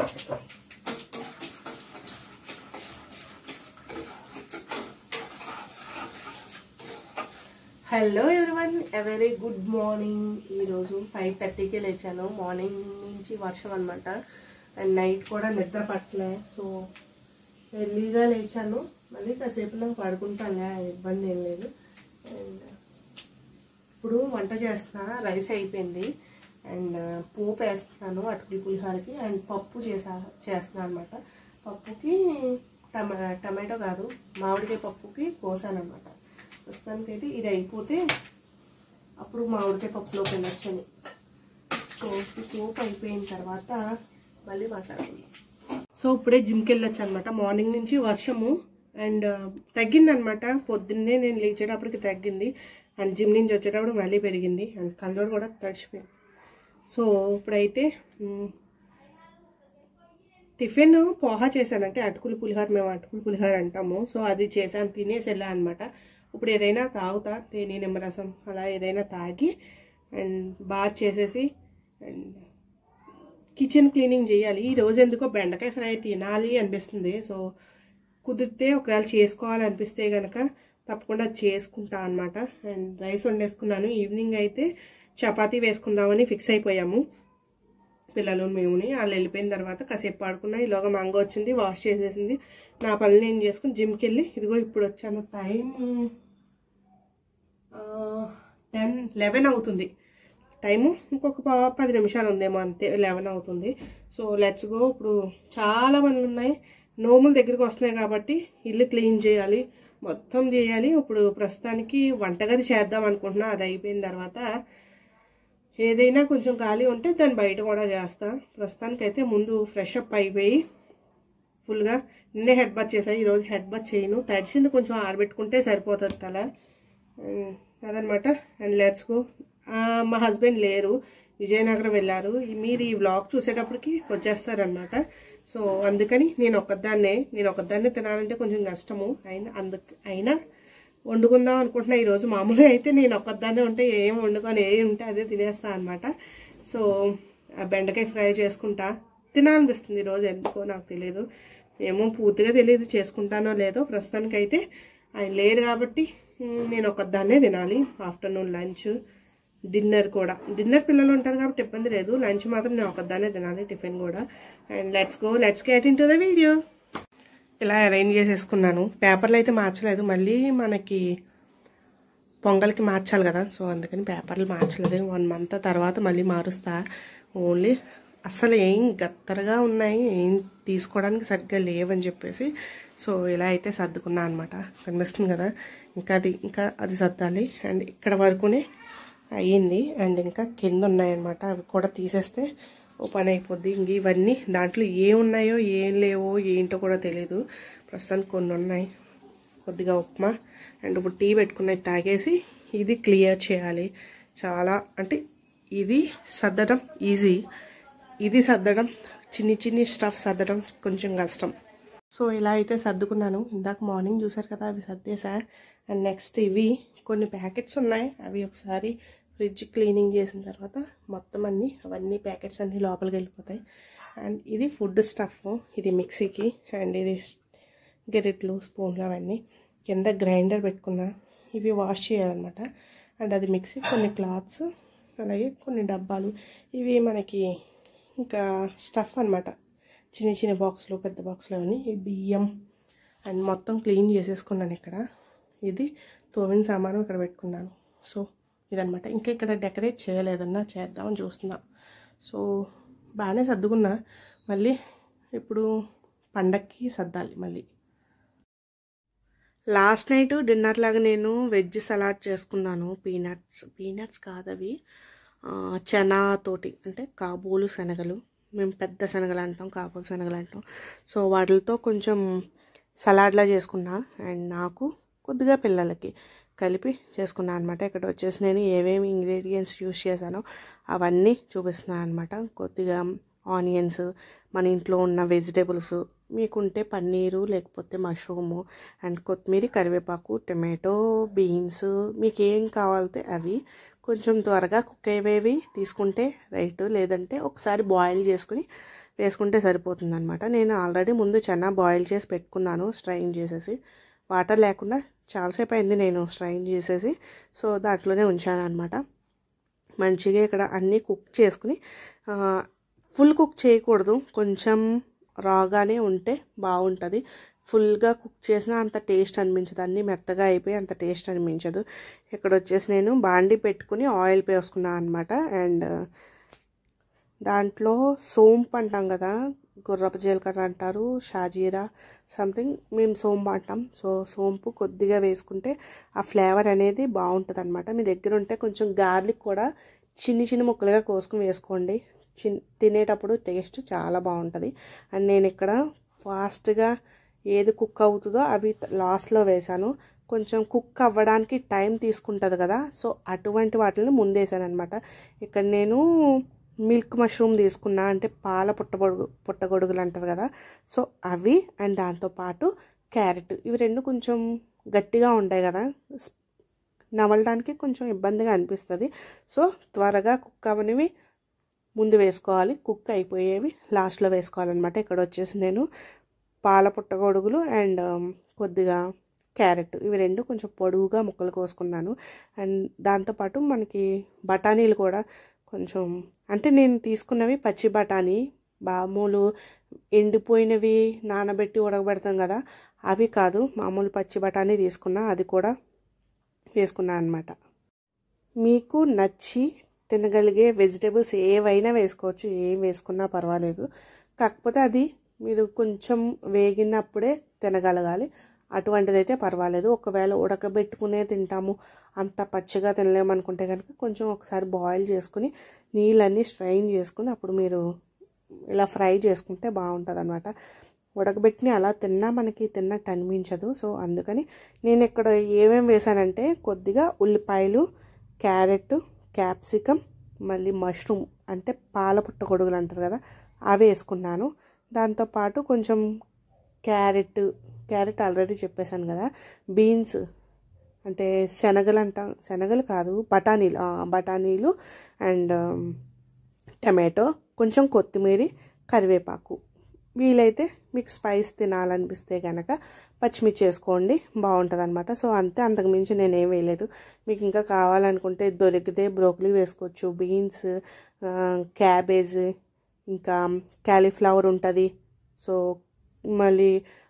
hello everyone very good morning ఈరోజు five థర్టీకి లేచాను మార్నింగ్ నుంచి వర్షం అనమాట అండ్ నైట్ కూడా నిద్ర పట్టలే సో ఎర్లీగా లేచాను మళ్ళీ కాసేపులో పడుకుంటానులే ఇబ్బంది ఏం లేదు అండ్ ఇప్పుడు వంట చేస్తున్నా రైస్ అయిపోయింది అండ్ పోపు వేస్తున్నాను అటుకులు పులిహారకి అండ్ పప్పు చేసా చేస్తున్నాను అనమాట పప్పుకి టమా టమాటో కాదు మామిడికాయ పప్పుకి కోసాను అనమాట ప్రస్తుతానికి అయితే ఇది అయిపోతే అప్పుడు మామిడికాయ పప్పులో వెళ్ళొచ్చని సో ఈ పోపు అయిపోయిన తర్వాత మళ్ళీ మాట్లాడుకుందాం సో ఇప్పుడే జిమ్కి వెళ్ళొచ్చు అనమాట మార్నింగ్ నుంచి వర్షము అండ్ తగ్గిందనమాట పొద్దున్నే నేను లేచేటప్పటికి తగ్గింది అండ్ జిమ్ నుంచి వచ్చేటప్పుడు మళ్ళీ పెరిగింది అండ్ కళ్ళోడు కూడా తడిచిపోయింది సో ఇప్పుడైతే మ్, టిఫిన్ పోహా చేశానంటే అటుకులు పులిహార మేము అటుకులు పులిహార అంటాము సో అది చేశాను తినేసి వెళ్ళా అనమాట ఇప్పుడు ఏదైనా తాగుతా తేనె నిమ్మరసం అలా ఏదైనా తాగి అండ్ బాగా చేసేసి అండ్ కిచెన్ క్లీనింగ్ చేయాలి ఈ రోజు ఎందుకో బెండకాయ ఫ్రై తినాలి అనిపిస్తుంది సో కుదిరితే ఒకవేళ చేసుకోవాలనిపిస్తే కనుక తప్పకుండా చేసుకుంటా అనమాట అండ్ రైస్ వండేసుకున్నాను ఈవినింగ్ అయితే చపాతీ వేసుకుందామని ఫిక్స్ అయిపోయాము పిల్లలు మేముని వాళ్ళు వెళ్ళిపోయిన తర్వాత కాసేపు పాడుకున్నా ఈలోగా మంగ వచ్చింది వాష్ చేసేసింది నా పనులు నేను చేసుకుని జిమ్కి వెళ్ళి ఇదిగో ఇప్పుడు వచ్చాను టైం టెన్ లెవెన్ అవుతుంది టైము ఇంకొక ప- పది నిమిషాలు ఉందేమో అంతే లెవెన్ అవుతుంది సో లెట్స్ గో ఇప్పుడు చాలా పనులు ఉన్నాయి నోముల దగ్గరికి వస్తున్నాయి కాబట్టి ఇల్లు క్లీన్ చేయాలి మొత్తం చేయాలి ఇప్పుడు ప్రస్తుతానికి వంటగది చేద్దాం అనుకుంటున్నా అది అయిపోయిన తర్వాత ఏదైనా కొంచెం ఖాళీ ఉంటే దాన్ని బయట కూడా చేస్తా ప్రస్తుతానికైతే ముందు ఫ్రెష్ అప్ అయిపోయి ఫుల్గా నిన్నే హెడ్ బాత్ చేశాను ఈరోజు హెడ్ బాత్ చేయను తడిసింది కొంచెం ఆరబెట్టుకుంటే సరిపోతుంది తల ఉమ్, అదనమాట అండ్ లెట్స్ గో మా హస్బెండ్ లేరు విజయనగరం వెళ్ళారు ఈ- మీరు ఈ వ్లాగ్ చూసేటప్పటికి వచ్చేస్తారనమాట సో అందుకని నేను ఒక్కదాన్నే నేను ఒక్కదాన్నే తినాలంటే కొంచెం కష్టము అయినా అందు అయినా వండుకుందాం అనుకుంటున్నా ఈరోజు మామూలుగా అయితే నేను ఒక్కదాన్నే ఉంటే ఏం వండుకొని ఏం ఉంటే అదే తినేస్తా అనమాట సో ఆ బెండకాయ ఫ్రై చేసుకుంటా తినాలనిపిస్తుంది ఈరోజు ఎందుకో నాకు తెలియదు ఏమో పూర్తిగా తెలియదు చేసుకుంటానో లేదో ప్రస్తుతానికైతే ఆయన లేరు కాబట్టి ఉమ్, నేను ఒక్కదాన్నే తినాలి ఆఫ్టర్నూన్ లంచ్ డిన్నర్ కూడా డిన్నర్ పిల్లలు ఉంటారు కాబట్టి ఇబ్బంది లేదు లంచ్ మాత్రం నేను ఒక్కదాన్నే తినాలి టిఫిన్ కూడా and let's go let's get into the video ఇలా అరేంజ్ చేసేసుకున్నాను పేపర్లు అయితే మార్చలేదు మళ్ళీ మనకి పొంగల్కి మార్చాలి కదా సో అందుకని పేపర్లు మార్చలేదు వన్ మంత్ తర్వాత మళ్ళీ మారుస్తా ఓన్లీ అసలు ఏం గత్తరగా ఉన్నాయి ఏం తీసుకోవడానికి సరిగ్గా లేవని చెప్పేసి సో ఇలా అయితే సర్దుకున్నా అనమాట కనిపిస్తుంది కదా ఇంకా అది ఇంకా అది సర్దాలి అండ్ ఇక్కడ వరకునే అయ్యింది అండ్ ఇంకా కింద ఉన్నాయన్నమాట అవి కూడా తీసేస్తే ఓ పని అయిపోద్ది ఇంక ఇవన్నీ దాంట్లో ఏం ఉన్నాయో ఏం లేవో ఏంటో కూడా తెలియదు ప్రస్తుతానికి కొన్ని ఉన్నాయి కొద్దిగా ఉప్మా అండ్ ఇప్పుడు టీ పెట్టుకున్నది తాగేసి ఇది క్లియర్ చేయాలి చాలా అంటే ఇది సర్దడం ఈజీ ఇది సర్దడం చిన్ని చిన్ని స్టఫ్ సర్దడం కొంచెం కష్టం సో ఇలా అయితే సర్దుకున్నాను ఇందాక మార్నింగ్ చూసారు కదా అవి సర్దేసా అండ్ నెక్స్ట్ ఇవి కొన్ని ప్యాకెట్స్ ఉన్నాయి అవి ఒకసారి ఫ్రిడ్జ్ క్లీనింగ్ చేసిన తర్వాత మొత్తం అన్నీ అవన్నీ ప్యాకెట్స్ అన్నీ లోపలికి వెళ్ళిపోతాయి అండ్ ఇది ఫుడ్ స్టఫ్ ఇది మిక్సీకి అండ్ ఇది గెరిట్లు స్పూన్లు అవన్నీ కింద గ్రైండర్ పెట్టుకున్నా ఇవి వాష్ చేయాలన్నమాట అండ్ అది మిక్సీ కొన్ని క్లాత్స్ అలాగే కొన్ని డబ్బాలు ఇవి మనకి ఇంకా స్టఫ్ అన్నమాట చిన్న చిన్న బాక్సులు పెద్ద బాక్సులు అవన్నీ ఈ బియ్యం అండ్ మొత్తం క్లీన్ చేసేసుకున్నాను ఇక్కడ ఇది తోమిన సామాను ఇక్కడ పెట్టుకున్నాను సో ఇదనమాట ఇంకా ఇక్కడ డెకరేట్ చేయలేదన్నా చేద్దామని చూస్తున్నా సో బాగానే సర్దుకున్నా మళ్ళీ ఇప్పుడు పండక్కి సర్దాలి మళ్ళీ లాస్ట్ నైట్ డిన్నర్ లాగా నేను వెజ్ సలాడ్ చేసుకున్నాను పీనట్స్ పీనట్స్ కాదవి ఆ, చనా తోటి అంటే కాబోలు శనగలు మేము పెద్ద శనగలు అంటాం కాబోలు శనగలు అంటాం సో వాటితో కొంచెం సలాడ్లా చేసుకున్నా అండ్ నాకు కొద్దిగా పిల్లలకి కలిపి చేసుకున్నాను అనమాట ఇక్కడ వచ్చేసి నేను ఏమేమి ఇంగ్రీడియంట్స్ యూస్ చేశానో అవన్నీ చూపిస్తున్నాను అనమాట కొద్దిగా ఆనియన్స్ మన ఇంట్లో ఉన్న వెజిటేబుల్స్ మీకుంటే పన్నీరు లేకపోతే మష్రూము అండ్ కొత్తిమీర కరివేపాకు టమాటో బీన్స్ మీకు ఏం కావాలితే అవి కొంచెం త్వరగా కుక్ అయ్యేవి తీసుకుంటే రైట్ లేదంటే ఒకసారి బాయిల్ చేసుకుని వేసుకుంటే సరిపోతుంది అనమాట నేను ఆల్రెడీ ముందు చెన్న బాయిల్ చేసి పెట్టుకున్నాను స్ట్రైన్ చేసేసి వాటర్ లేకుండా చాలాసేపు అయింది నేను స్ట్రైన్ చేసేసి సో దాంట్లోనే ఉంచాను అనమాట మంచిగా ఇక్కడ అన్నీ కుక్ చేసుకుని ఫుల్ కుక్ చేయకూడదు కొంచెం రాగానే ఉంటే బాగుంటుంది ఫుల్గా కుక్ చేసినా అంత టేస్ట్ అనిపించదు అన్నీ మెత్తగా అయిపోయి అంత టేస్ట్ అనిపించదు ఇక్కడ వచ్చేసి నేను బాండి పెట్టుకుని ఆయిల్ వేసుకున్నాను అనమాట అండ్ దాంట్లో సోంపు అంటాం కదా గుర్రపు జీలకర్ర అంటారు షాజీరా సంథింగ్ మేము సోంపు అంటాం సో సోంపు కొద్దిగా వేసుకుంటే ఆ ఫ్లేవర్ అనేది బాగుంటుంది అనమాట మీ దగ్గర ఉంటే కొంచెం గార్లిక్ కూడా చిన్ని చిన్న ముక్కలుగా కోసుకుని వేసుకోండి చిన్ తినేటప్పుడు టేస్ట్ చాలా బాగుంటుంది అండ్ నేను ఇక్కడ ఫాస్ట్గా ఏది కుక్ అవుతుందో అవి లాస్ట్లో వేసాను కొంచెం కుక్ అవ్వడానికి టైం తీసుకుంటుంది కదా సో అటువంటి వాటిని ముందేసాను అనమాట ఇక్కడ నేను మిల్క్ మష్రూమ్ తీసుకున్నా అంటే పాల పుట్టగొడుగు పుట్టగొడుగులు అంటారు కదా సో అవి అండ్ దాంతోపాటు క్యారెట్ ఇవి రెండు కొంచెం గట్టిగా ఉంటాయి కదా నవలడానికి కొంచెం ఇబ్బందిగా అనిపిస్తుంది సో త్వరగా కుక్ అవనివి ముందు వేసుకోవాలి కుక్ అయిపోయేవి లాస్ట్లో వేసుకోవాలన్నమాట ఇక్కడ వచ్చేసి నేను పాల పుట్టగొడుగులు అండ్ కొద్దిగా క్యారెట్ ఇవి రెండు కొంచెం పొడుగుగా ముక్కలు కోసుకున్నాను అండ్ దాంతోపాటు మనకి బఠానీలు కూడా కొంచెం అంటే నేను తీసుకున్నవి పచ్చి బఠానీ మామూలు ఎండిపోయినవి నానబెట్టి ఉడకబెడతాం కదా అవి కాదు మామూలు పచ్చి బఠానీ తీసుకున్నా అది కూడా వేసుకున్నా అనమాట మీకు నచ్చి తినగలిగే వెజిటేబుల్స్ ఏవైనా వేసుకోవచ్చు ఏం వేసుకున్నా పర్వాలేదు కాకపోతే అది మీరు కొంచెం వేగినప్పుడే తినగలగాలి అటువంటిదైతే పర్వాలేదు ఒకవేళ ఉడకబెట్టుకునే తింటాము అంత పచ్చిగా తినలేము అనుకుంటే కనుక కొంచెం ఒకసారి బాయిల్ చేసుకుని నీళ్ళన్నీ స్ట్రైన్ చేసుకుని అప్పుడు మీరు ఇలా ఫ్రై చేసుకుంటే బాగుంటుంది అనమాట ఉడకబెట్టిన అలా తిన్నా మనకి తిన్నట్టు అనిపించదు సో అందుకని నేను ఇక్కడ ఏమేమి వేసానంటే కొద్దిగా ఉల్లిపాయలు క్యారెట్ క్యాప్సికమ్ మళ్ళీ మష్రూమ్ అంటే పాల పుట్టగొడుగులు అంటారు కదా అవి వేసుకున్నాను దాంతోపాటు కొంచెం క్యారెట్ క్యారెట్ ఆల్రెడీ చెప్పేశాను కదా బీన్స్ అంటే శనగలు అంటాం శనగలు కాదు బఠానీలు బఠానీలు అండ్ టమాటో కొంచెం కొత్తిమీర కరివేపాకు వీలైతే మీకు స్పైస్ తినాలనిపిస్తే కనుక పచ్చిమిర్చి వేసుకోండి బాగుంటుంది అనమాట సో అంతే అంతకుమించి నేను ఏం వేయలేదు మీకు ఇంకా కావాలనుకుంటే దొరికితే బ్రోకలీ వేసుకోవచ్చు బీన్స్ క్యాబేజ్ ఇంకా క్యాలీఫ్లవర్ ఉంటుంది సో మళ్ళీ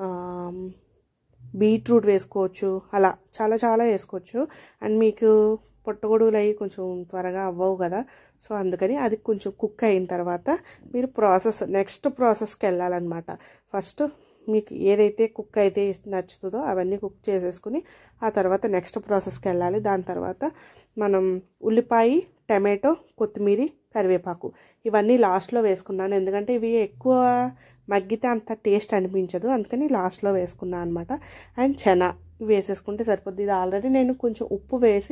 బీట్రూట్ వేసుకోవచ్చు అలా చాలా చాలా వేసుకోవచ్చు అండ్ మీకు పుట్టగొడుగులు అవి కొంచెం త్వరగా అవ్వవు కదా సో అందుకని అది కొంచెం కుక్ అయిన తర్వాత మీరు ప్రాసెస్ నెక్స్ట్ ప్రాసెస్కి వెళ్ళాలన్నమాట ఫస్ట్ మీకు ఏదైతే కుక్ అయితే నచ్చుతుందో అవన్నీ కుక్ చేసేసుకుని ఆ తర్వాత నెక్స్ట్ ప్రాసెస్కి వెళ్ళాలి దాని తర్వాత మనం ఉల్లిపాయ టమాటో కొత్తిమీర కరివేపాకు ఇవన్నీ లాస్ట్లో వేసుకున్నాను ఎందుకంటే ఇవి ఎక్కువ మగ్గితే అంత టేస్ట్ అనిపించదు అందుకని లాస్ట్లో వేసుకున్నాను అనమాట అండ్ చెన వేసేసుకుంటే సరిపోద్ది ఇది ఆల్రెడీ నేను కొంచెం ఉప్పు వేసి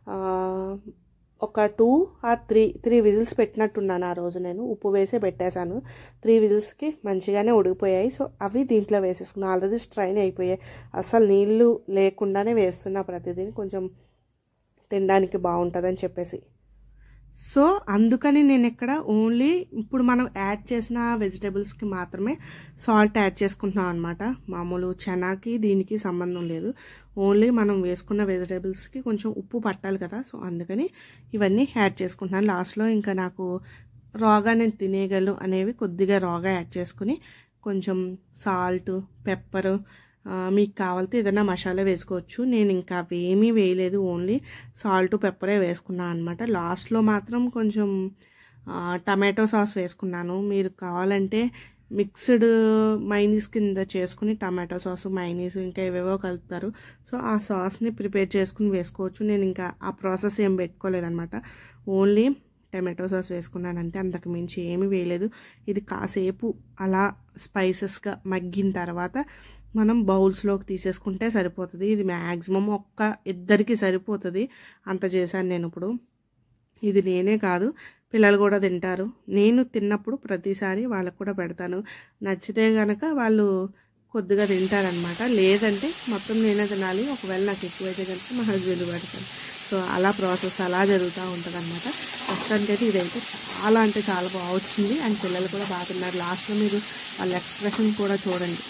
ఒక two or three three whistles పెట్టినట్టున్నాను ఆ రోజు నేను ఉప్పు వేసే పెట్టేశాను త్రీ విజిల్స్కి మంచిగానే ఉడికిపోయాయి సో అవి దీంట్లో వేసేసుకున్నాను ఆల్రెడీ స్ట్రైన్ అయిపోయాయి అసలు నీళ్ళు లేకుండానే వేస్తున్నా ప్రతిదీ కొంచెం తినడానికి బాగుంటుందని చెప్పేసి సో అందుకని నేను ఇక్కడ ఓన్లీ ఇప్పుడు మనం యాడ్ చేసిన వెజిటేబుల్స్కి మాత్రమే సాల్ట్ యాడ్ చేసుకుంటున్నాం అనమాట మామూలు చనాకి దీనికి సంబంధం లేదు ఓన్లీ మనం వేసుకున్న వెజిటేబుల్స్కి కొంచెం ఉప్పు పట్టాలి కదా సో అందుకని ఇవన్నీ యాడ్ చేసుకుంటున్నాను లాస్ట్లో ఇంకా నాకు రాగా నేను తినేయగలను అనేవి కొద్దిగా రాగా యాడ్ చేసుకుని కొంచెం సాల్ట్ పెప్పర్ మీకు కావాలితే ఏదైనా మసాలా వేసుకోవచ్చు నేను ఇంకా అవేమీ వేయలేదు ఓన్లీ సాల్ట్ పెప్పరే వేసుకున్నాను అనమాట లాస్ట్లో మాత్రం కొంచెం టమాటో సాస్ వేసుకున్నాను మీరు కావాలంటే మిక్స్డ్ మైనీస్ కింద చేసుకుని టమాటో సాస్ మైనీస్ ఇంకా ఏవేవో కలుపుతారు సో ఆ సాస్ని ప్రిపేర్ చేసుకుని వేసుకోవచ్చు నేను ఇంకా ఆ ప్రాసెస్ ఏం పెట్టుకోలేదనమాట ఓన్లీ టమాటో సాస్ వేసుకున్నాను అంతే అంతకు మించి ఏమీ వేయలేదు ఇది కాసేపు అలా స్పైసెస్గా మగ్గిన తర్వాత మనం బౌల్స్లోకి తీసేసుకుంటే సరిపోతుంది ఇది మ్యాక్సిమం ఒక్క ఇద్దరికి సరిపోతుంది అంత చేశాను నేను ఇప్పుడు ఇది నేనే కాదు పిల్లలు కూడా తింటారు నేను తిన్నప్పుడు ప్రతిసారి వాళ్ళకు కూడా పెడతాను నచ్చితే కనుక వాళ్ళు కొద్దిగా తింటారనమాట లేదంటే మొత్తం నేనే తినాలి ఒకవేళ నాకు ఎక్కువైతే కనుక మా హస్బెండ్ పెడతాను సో అలా ప్రాసెస్ అలా జరుగుతూ ఉంటుంది అనమాట ప్రస్తుతానికి అయితే ఇదైతే చాలా అంటే చాలా బాగా వచ్చింది అండ్ పిల్లలు కూడా బాగా తిన్నారు లాస్ట్లో మీరు వాళ్ళ ఎక్స్ప్రెషన్ కూడా చూడండి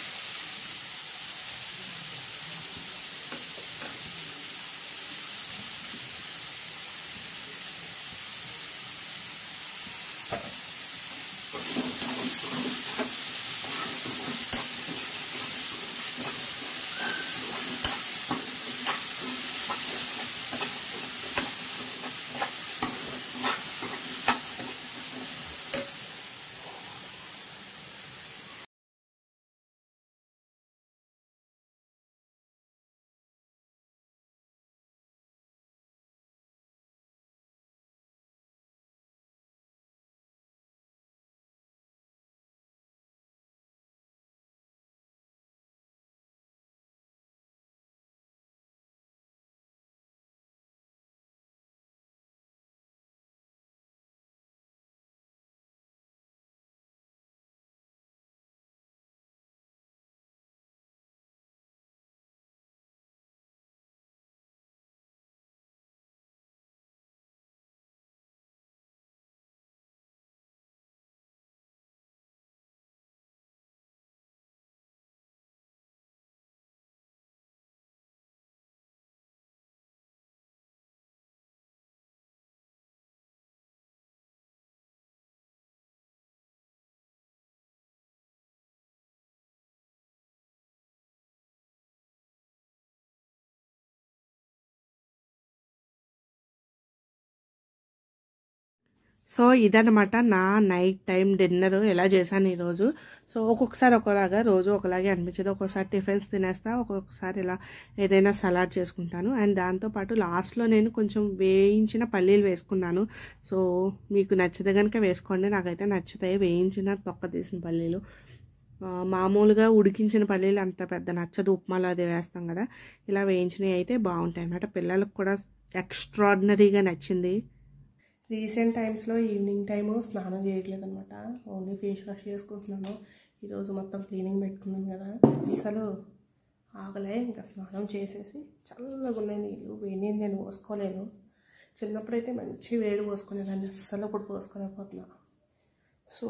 సో ఇదనమాట నా నైట్ టైం డిన్నర్ ఎలా చేశాను ఈరోజు సో ఒక్కొక్కసారి ఒకలాగా రోజు ఒకలాగే అనిపించదు ఒక్కొక్కసారి టిఫిన్స్ తినేస్తా ఒక్కొక్కసారి ఇలా ఏదైనా సలాడ్ చేసుకుంటాను అండ్ దాంతోపాటు లాస్ట్లో నేను కొంచెం వేయించిన పల్లీలు వేసుకున్నాను సో మీకు నచ్చితే కనుక వేసుకోండి నాకైతే నచ్చుతాయి వేయించిన తొక్క తీసిన పల్లీలు ఆ, మామూలుగా ఉడికించిన పల్లీలు అంత పెద్ద నచ్చదు ఉప్మాలో అది వేస్తాం కదా ఇలా వేయించినవి అయితే బాగుంటాయి అన్నమాట పిల్లలకు కూడా ఎక్స్ట్రాడినరీగా నచ్చింది రీసెంట్ టైమ్స్లో ఈవినింగ్ టైము స్నానం చేయట్లేదు అనమాట ఓన్లీ ఫేస్ వాష్ చేసుకుంటున్నాను ఈరోజు మొత్తం క్లీనింగ్ పెట్టుకున్నాను కదా అస్సలు ఆగలే ఇంకా స్నానం చేసేసి చల్లగా ఉన్నాయి నీళ్ళు వేడి నీళ్ళు నేను పోసుకోలేను చిన్నప్పుడైతే మంచి వేడి పోసుకునేదాన్ని అస్సలు ఇప్పుడు పోసుకోలేకపోతున్నా సో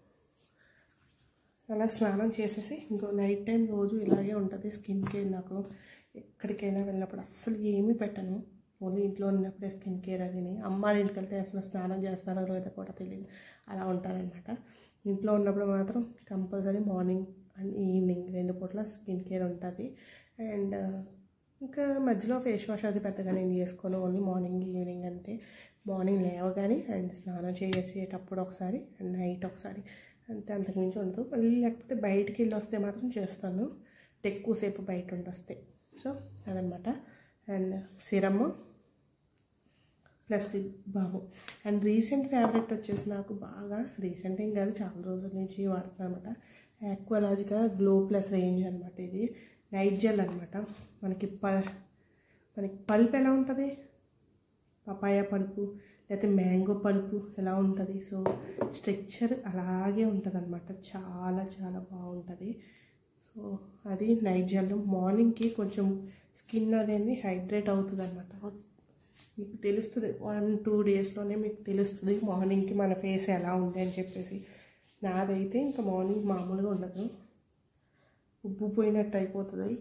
అలా స్నానం చేసేసి ఇంకో నైట్ టైం రోజు ఇలాగే ఉంటుంది స్కిన్ కేర్ నాకు ఎక్కడికైనా వెళ్ళినప్పుడు అస్సలు ఏమీ పెట్టను ఓన్లీ ఇంట్లో ఉన్నప్పుడే స్కిన్ కేర్ అదిని అమ్మ వాళ్ళ ఇంటికి వెళ్తే అసలు స్నానం చేస్తారో లేదో కూడా తెలియదు అలా ఉంటానన్నమాట ఇంట్లో ఉన్నప్పుడు మాత్రం కంపల్సరీ మార్నింగ్ అండ్ ఈవినింగ్ రెండు పూట్ల స్కిన్ కేర్ ఉంటుంది అండ్ ఇంకా మధ్యలో ఫేస్ వాష్ అది పెద్దగా నేను చేసుకోను ఓన్లీ మార్నింగ్ ఈవినింగ్ అంతే మార్నింగ్ లేవగానే అండ్ స్నానం చేసేటప్పుడు ఒకసారి అండ్ నైట్ ఒకసారి అంతే అంతకుమించి ఉండదు మళ్ళీ లేకపోతే బయటికి వెళ్ళి వస్తే మాత్రం చేస్తాను అంటే ఎక్కువసేపు బయట ఉండి వస్తే సో అదనమాట అండ్ సిరమ్ ప్లస్ బాబు అండ్ రీసెంట్ ఫేవరెట్ వచ్చేసి నాకు బాగా రీసెంట్ ఏం కాదు చాలా రోజుల నుంచి వాడుతున్నాను అనమాట యాక్వలాజికా గ్లో ప్లస్ రేంజ్ అనమాట ఇది నైట్ జెల్ అనమాట మనకి ప మనకి పల్ప్ ఎలా ఉంటుంది పపాయ పల్పు లేకపోతే మ్యాంగో పల్పు ఎలా ఉంటుంది సో స్ట్రక్చర్ అలాగే ఉంటుంది అనమాట చాలా చాలా బాగుంటుంది సో అది నైట్ జెల్ మార్నింగ్కి కొంచెం స్కిన్ అదేంది హైడ్రేట్ అవుతుంది అనమాట మీకు తెలుస్తుంది వన్ టూ డేస్లోనే మీకు తెలుస్తుంది మార్నింగ్కి మన ఫేస్ ఎలా ఉంది అని చెప్పేసి నాదైతే ఇంకా మార్నింగ్ మామూలుగా ఉండదు ఉబ్బిపోయినట్టు అయిపోతుంది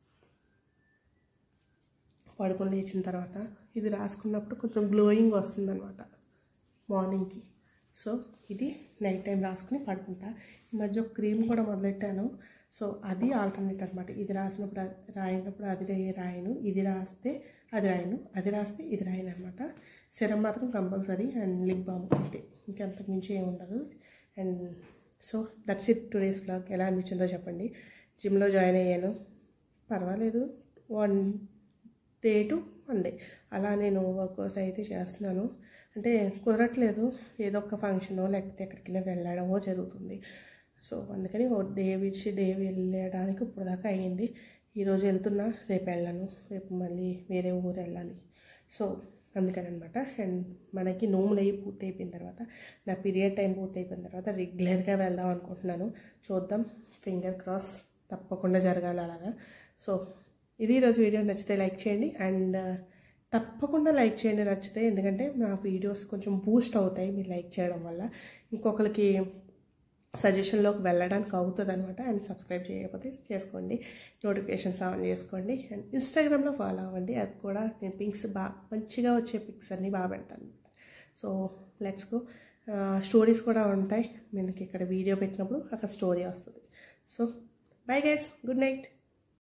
పడుకొని లేచిన తర్వాత ఇది రాసుకున్నప్పుడు కొంచెం గ్లోయింగ్ వస్తుంది అనమాట మార్నింగ్కి సో ఇది నైట్ టైం రాసుకుని పడుకుంటా ఈ మధ్య ఒక క్రీమ్ కూడా మొదలెట్టాను సో అది ఆల్టర్నేట్ అనమాట ఇది రాసినప్పుడు అది- రాయినప్పుడు అది రే- రాయను ఇది రాస్తే అది రాయను అది రాస్తే ఇది రాయను అనమాట సిరం మాత్రం కంపల్సరీ అండ్ లిప్ బామ్ అంతే ఇంకంతకు మించి ఏమి ఉండదు and so that's it today's blog ఎలా అనిపించిందో చెప్పండి జిమ్లో జాయిన్ అయ్యాను పర్వాలేదు one day to one day అలా నేను వర్కౌట్స్ అయితే చేస్తున్నాను అంటే కుదరట్లేదు ఏదో ఒక ఫంక్షనో లేకపోతే ఎక్కడికైనా వెళ్ళడమో జరుగుతుంది సో అందుకని ఓ డే విడిచి డే వెళ్ళడానికి ఇప్పుడు దాకా అయ్యింది ఈరోజు వెళ్తున్నా రేపు వెళ్ళను రేపు మళ్ళీ వేరే ఊరు వెళ్ళాలి సో అందుకని అనమాట అండ్ మనకి నోములు అయ్యి పూర్తి అయిపోయిన తర్వాత నా పీరియడ్ టైం పూర్తి అయిపోయిన తర్వాత రెగ్యులర్గా వెళ్దాం అనుకుంటున్నాను చూద్దాం ఫింగర్ క్రాస్ తప్పకుండా జరగాలి అలాగా సో ఇది ఈరోజు వీడియో నచ్చితే లైక్ చేయండి అండ్ తప్పకుండా లైక్ చేయండి నచ్చితే ఎందుకంటే నా వీడియోస్ కొంచెం బూస్ట్ అవుతాయి మీరు లైక్ చేయడం వల్ల ఇంకొకరికి సజెషన్లోకి వెళ్ళడానికి అవుతుంది అనమాట అండ్ సబ్స్క్రైబ్ చేయకపోతే చేసుకోండి నోటిఫికేషన్స్ ఆన్ చేసుకోండి అండ్ ఇన్స్టాగ్రామ్లో ఫాలో అవ్వండి అది కూడా నేను పిక్స్ బాగా మంచిగా వచ్చే పిక్స్ అన్నీ బాగా పెడతాను సో లెట్స్ గో స్టోరీస్ కూడా ఉంటాయి మనకి ఇక్కడ వీడియో పెట్టినప్పుడు అక్కడ స్టోరీ వస్తుంది so bye guys good night